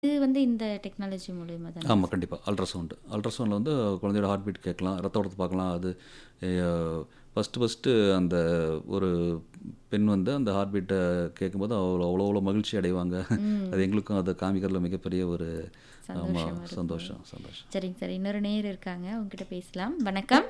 இது வந்து இந்த டெக்னாலஜி மூலியமா தானே? ஆமா, கண்டிப்பா. அல்ட்ராசவுண்ட். அல்ட்ராசவுண்ட்ல வந்து குழந்தையோட ஹார்ட் பீட் கேட்கலாம், ரத்த ஓட்டத்த பார்க்கலாம். அது எ ஃபர்ஸ்ட்டு ஃபர்ஸ்ட்டு அந்த ஒரு பெண் வந்து அந்த ஹார்ட் பீட்ட கேட்கும்போது அவ்வளோ அவ்வளோ அவ்வளோ மகிழ்ச்சி அடைவாங்க. ம். அது எங்களுக்கும் அத காமிக்கிறதுல மிகப்பெரிய ஒரு ஆமா சந்தோஷமா இருக்கும். சந்தோஷம், சந்தோஷம். சரிங்க சார். இன்னொரு நேயர் இருக்காங்க. அவங்ககிட்ட பேசலாம். வணக்கம்.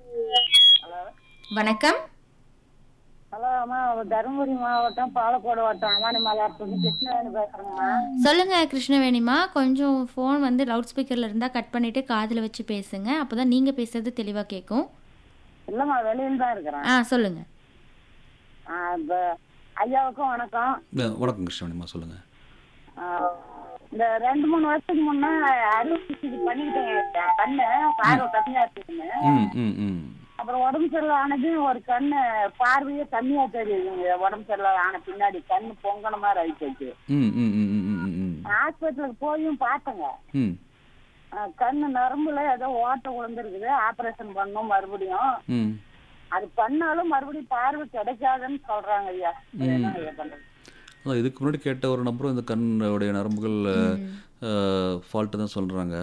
வணக்கம். ஹலோ அம்மா தருமபுரி மாவட்டம் பாலக்கோடு வட்டம் அம்மானி மலையாளத்துக்கு கிருஷ்ணவேணி பேசுறேங்கம்மா சொல்லுங்க கிருஷ்ணவேணிமா கொஞ்சம் ஃபோன் வந்து லவுட் ஸ்பீக்கர்ல இருந்தா கட் பண்ணிட்டு காதுல வச்சு பேசுங்க அப்பதான் நீங்க பேசுறது தெளிவா கேட்கும் இல்லம்மா வெளியில தான் இருக்கிறேன் ஆ சொல்லுங்க ஆ, இப்ப ஐயாவுக்கும் வணக்கம் அ வணக்கம் கிருஷ்ணவேணிம்மா சொல்லுங்க. ஆ, இந்த ரெண்டு மூணு வருஷத்துக்கு முன்னே அறுவை சிகிச்சை பண்ணிக்கிட்டேங்க கண்ணு பார்வை கம்மியா இருக்குதுன்னு ம், ம், ம். அப்புறம் உடம்பு சரியில்லை ஆனது ஒரு கண்ணு பார்வையே கம்மியா தெரியுதுங்க உடம்பு சரியில்லை ஆன பின்னாடி கண்ணு பொங்கன மாதிரி ஆயிப்போச்சு ம், ம், ம், ம், ம், ம். ஹாஸ்பிட்டலுக்கு போயும் பார்த்தேங்க ம், ஆ, கண்ணு நரம்புல ஏதோ ஓட்டை விழுந்துருக்குது ஆபரேஷன் பண்ணணும் மறுபடியும் ம். அது பண்ணாலும் மறுபடியும் பார்வை கிடைக்காதுன்னு சொல்றாங்க ஐயா அது என்ன ஐயா பண்றது அதான் இதுக்கு முன்னாடி கேட்ட ஒரு நபரும் இந்த கண்ணுடைய நரம்புகள் ஃபால்ட்டு தான் சொல்கிறாங்க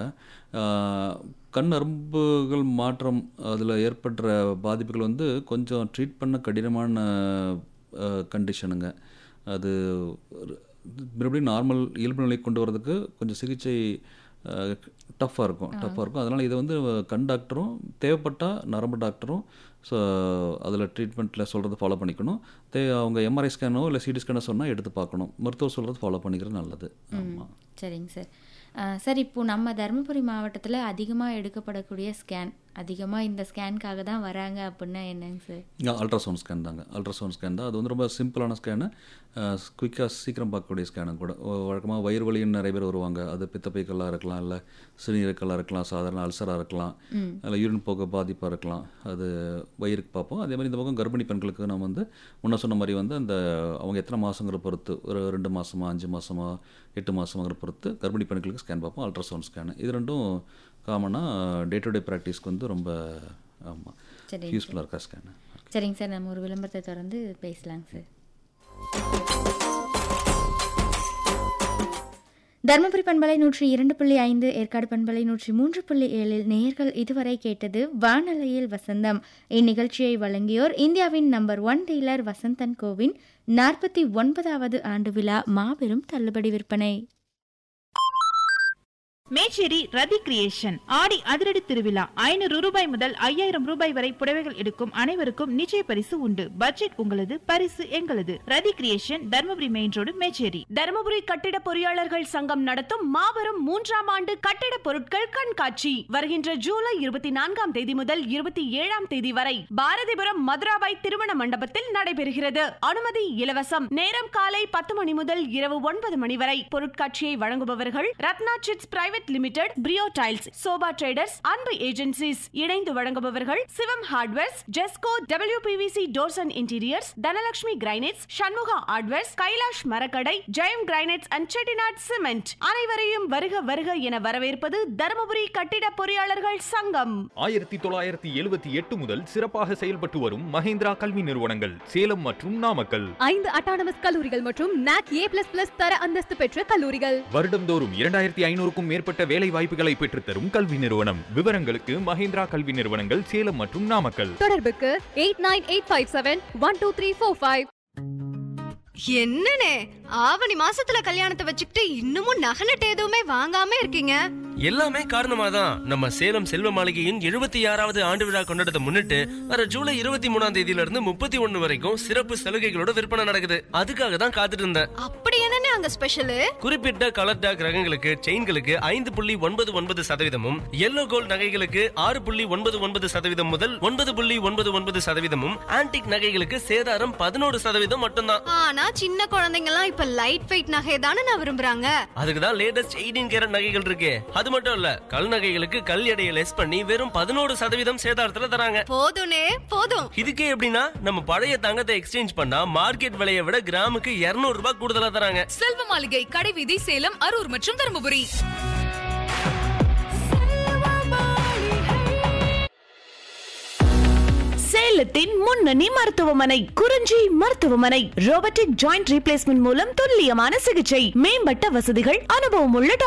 கண் நரம்புகள் மாற்றம் அதில் ஏற்படுற பாதிப்புகள் வந்து கொஞ்சம் ட்ரீட் பண்ண கடினமான கண்டிஷனுங்க அது ஒரு- மறுபடியும் நார்மல் இயல்பு நிலைக்கு கொண்டு வரதுக்கு கொஞ்சம் சிகிச்சை டஃப்பாக இருக்கும் டஃப்பாக இருக்கும் அதனால் இதை வந்து கண் டாக்டரும் தேவைப்பட்டால் நரம்பு டாக்டரும் ஸோ அதில் ட்ரீட்மெண்ட்டில் சொல்கிறத ஃபாலோ பண்ணிக்கணும் தே அவங்க எம்ஆர்ஐ ஸ்கேனோ இல்லை சிடி ஸ்கேனோ சொன்னால் எடுத்து பார்க்கணும் மருத்துவர் சொல்கிறது ஃபாலோ பண்ணிக்கிறது நல்லது ஆமாம் சரிங்க சார் ஆ, சார் இப்போ நம்ம தருமபுரி மாவட்டத்தில் அதிகமாக எடுக்கப்படக்கூடிய ஸ்கேன் அதிகமாக இந்த ஸ்கேனுக்காக தான் வராங்க அப்படின்னா என்னங்க சார் அல்ட்ராசவுண்ட் ஸ்கேன் தாங்க அல்ட்ராசவுண்ட் ஸ்கேன் தான் அது வந்து ரொம்ப சிம்பிளான ஸ்கேனு குயிக்காக சீக்கிரம் பார்க்கக்கூடிய ஸ்கேனு கூட வழக்கமாக வயிறு வலின்னு நிறைய பேர் வருவாங்க அது பித்தப்பைக்கல்லாக இருக்கலாம் இல்லை சிறுநீரக்கல்லாக இருக்கலாம் சாதாரண அல்சராக இருக்கலாம் இல்லை யூரின் போக பாதிப்பாக இருக்கலாம் அது வயிறுக்கு பார்ப்போம் அதே மாதிரி இந்த பக்கம் கர்ப்பிணி பெண்களுக்கு நம்ம வந்து முன்ன சொன்ன மாதிரி வந்து அந்த அவங்க எத்தனை மாதங்கிற பொறுத்து ஒரு ரெண்டு மாதமா அஞ்சு மாதமா எட்டு மாதங்கிற பொறுத்து கர்ப்பிணி பெண்களுக்கு ஸ்கேன் பார்ப்போம் அல்ட்ராசவுண்ட் ஸ்கேனு இது ரெண்டும் காமனாக டே டு டே ப்ராக்டிஸ்க்கு வந்து ரொம்ப ஆமாம் சரிங்க யூஸ்ஃபுல்லாக இருக்கா ஸ்கேனு சரிங்க சார் நம்ம ஒரு விளம்பரத்தை தொடர்ந்து பேசலாங்க சார் தருமபுரி பண்பலை நூற்றி இரண்டு புள்ளி ஐந்து ஏற்காடு பண்பலை நூற்றி மூன்று புள்ளி ஏழில் நேயர்கள் இதுவரை கேட்டது வானலையில் வசந்தம் இந்நிகழ்ச்சியை வழங்கியோர் இந்தியாவின் நம்பர் ஒன் டீலர் வசந்தன் கோவின் நாற்பத்தி ஒன்பதாவது ஆண்டு விழா மாபெரும் தள்ளுபடி விற்பனை மேச்சேரி ரதி கிரியேஷன் ஆடி அதிரடி திருவிழா ஐநூறு ரூபாய் முதல் ஐயாயிரம் ரூபாய் வரை புடவைகள் எடுக்கும் அனைவருக்கும் நிச்சய பரிசு உண்டு பட்ஜெட் உங்களது பரிசு எங்களது Rathi creation Dharmapuri main road Mecheri Dharmapuri கட்டிட பொறியாளர்கள் சங்கம் நடத்தும் மாபெரும் மூன்றாம் ஆண்டு கட்டிட பொருட்கள் கண்காட்சி வருகின்ற ஜூலை இருபத்தி நான்காம் தேதி முதல் இருபத்தி ஏழாம் தேதி வரை பாரதிபுரம் மதுராபாய் திருமண மண்டபத்தில் நடைபெறுகிறது அனுமதி இலவசம் நேரம் காலை பத்து மணி முதல் இரவு ஒன்பது மணி வரை பொருட்காட்சியை வழங்குபவர்கள் ரத்னா சிட்ஸ் பிரைவேட் லிமிடெட் பிரியோ tiles sofa traders Anbu agencies இணைந்து வழங்குபவர்கள் சிவம் ஹார்ட்வேர்ஸ் ஜெஸ்கோ WPVC doors and interiors Dhanalakshmi granites Shanmuga hardwares Kailash மரக்கடை Jayam granites and Chettinad cement அனைவரையும் வருக வருக என வரவேற்பது தருமபுரி கட்டிட பொறியாளர்கள் சங்கம் ஆயிரத்தி தொள்ளாயிரத்தி எழுபத்தி எட்டு முதல் சிறப்பாக செயல்பட்டு வரும் மஹேந்திரா கல்வி நிறுவனங்கள் சேலம் மற்றும் நாமக்கல் ஐந்து அட்டானமஸ் கல்லூரிகள் மற்றும் நாக் ஏ பிளஸ் பிளஸ் தர அந்தஸ்து பெற்ற கல்லூரிகள் வருடந்தோறும் இரண்டாயிரத்தி ஐநூறுக்கும் மேற்பட்ட வேலை வாய்ப்புகளை பெற்றுத்தரும் கல்வி நிறுவனம் விவரங்களுக்கு மஹேந்திரா கல்வி நிறுவனங்கள் சேலம் மற்றும் நாமக்கல் தொடர்புக்கு eight nine eight five seven one two three four five என்னனே ஆவணி மாசத்துல கல்யாணத்தை வச்சுக்கிட்டு இன்னமும் நகை நட்டு எதுவுமே வாங்காம இருக்கீங்க எல்லாமே காரணமா தான் நம்ம சேலம் செல்வ மாளிகையின் எழுபத்தி ஆறாவது ஆண்டு விழா கொண்டாடத்தை முன்னிட்டு வர ஜூலை இருபத்தி மூணாம் தேதியில இருந்து முப்பத்தி ஒண்ணு வரைக்கும் சிறப்பு சலுகைகளோட விற்பனை நடக்குது அதுக்காக தான் காத்துட்டு இருந்தேன் அப்படி என்னனே அங்க ஸ்பெஷல் குறிப்பிட்ட கலர் டாக் ரகங்களுக்கு செயின்களுக்கு ஐந்து புள்ளி ஒன்பது ஒன்பது சதவீதமும் எல்லோ கோல்ட் நகைகளுக்கு ஆறு புள்ளி ஒன்பது ஒன்பது சதவீதம் முதல் ஒன்பது புள்ளி ஒன்பது ஒன்பது சதவீதமும் ஆன்டிக் நகைகளுக்கு சேதாரம் பதினோரு சதவீதம் மட்டும்தான் ஆனா சின்ன குழந்தைங்க எல்லாம் இப்ப லைட் வெயிட் நகை தானே நான் விரும்புறாங்க அதுக்கு தான் லேட்டஸ்ட் எயிட்டீன் கேரட் நகைகள் இருக்கு அது மட்டும் இல்ல கல் நகைகளுக்கு கல் எடையை லெஸ் பண்ணி வெறும் பதினோரு சதவீதம் சேதாரத்துல தராங்க போதும்னே போதும் இதுக்கே எப்படின்னா நம்ம பழைய தங்கத்தை எக்ஸ்சேஞ்ச் பண்ணா மார்க்கெட் விலையை விட கிராமுக்கு 200 ரூபாய் கூடுதலா தராங்க செல்வ மாளிகை கடைவீதி சேலம் அரூர் மற்றும் தருமபுரி சேலத்தின் முன்னணி மருத்துவமனை குறிஞ்சி மருத்துவமனை ரோபோட்டிக் ஜாயிண்ட் ரீப்ளேஸ்மெண்ட் மூலம் துல்லியமான சிகிச்சை மேம்பட்ட வசதிகள் அனுபவம் உள்ள